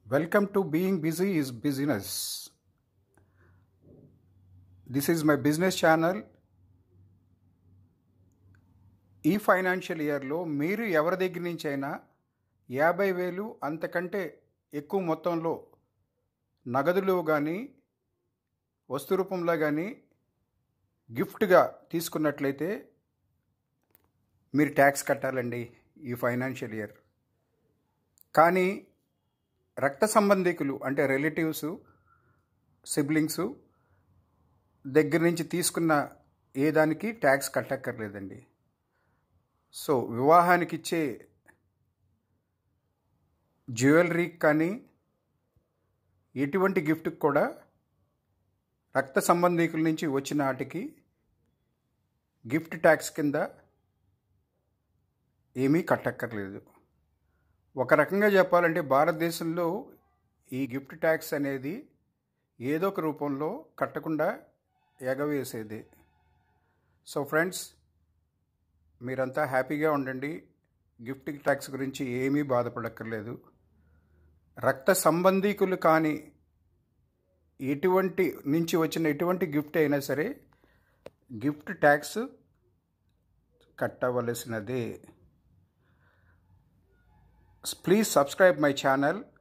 Welcome to Being Busy is Business. This is my business channel ఈ financial ఇయర్లో మీరు ఎవరి దగ్గర నుంచి అయినా యాభై వేలు అంతకంటే ఎక్కువ మొత్తంలో నగదులో కానీ వస్తు రూపంలో కానీ గిఫ్ట్గా తీసుకున్నట్లయితే మీరు ట్యాక్స్ కట్టాలండి ఈ ఫైనాన్షియల్ ఇయర్ కానీ రక్త సంబంధికులు అంటే రిలేటివ్స్ సిబ్లింగ్స్ దగ్గర నుంచి తీసుకున్న ఏ దానికి ట్యాక్స్ కట్టక్కర్లేదండి సో వివాహానికి ఇచ్చే జ్యువెలరీకి కానీ ఎటువంటి గిఫ్ట్కి కూడా రక్త సంబంధికుల నుంచి వచ్చిన వాటికి గిఫ్ట్ ట్యాక్స్ కింద ఏమీ కట్టక్కర్లేదు ఒక రకంగా చెప్పాలంటే భారతదేశంలో ఈ గిఫ్ట్ ట్యాక్స్ అనేది ఏదో ఒక రూపంలో కట్టకుండా ఎగవేసేది సో ఫ్రెండ్స్ మీరంతా హ్యాపీగా ఉండండి గిఫ్ట్ ట్యాక్స్ గురించి ఏమీ బాధపడక్కర్లేదు రక్త సంబంధీకులు కానీ ఎటువంటి నుంచి వచ్చిన ఎటువంటి గిఫ్ట్ అయినా సరే గిఫ్ట్ ట్యాక్స్ కట్టవలసినదే ప్లీజ్ సబ్స్క్రైబ్ మై ఛానల్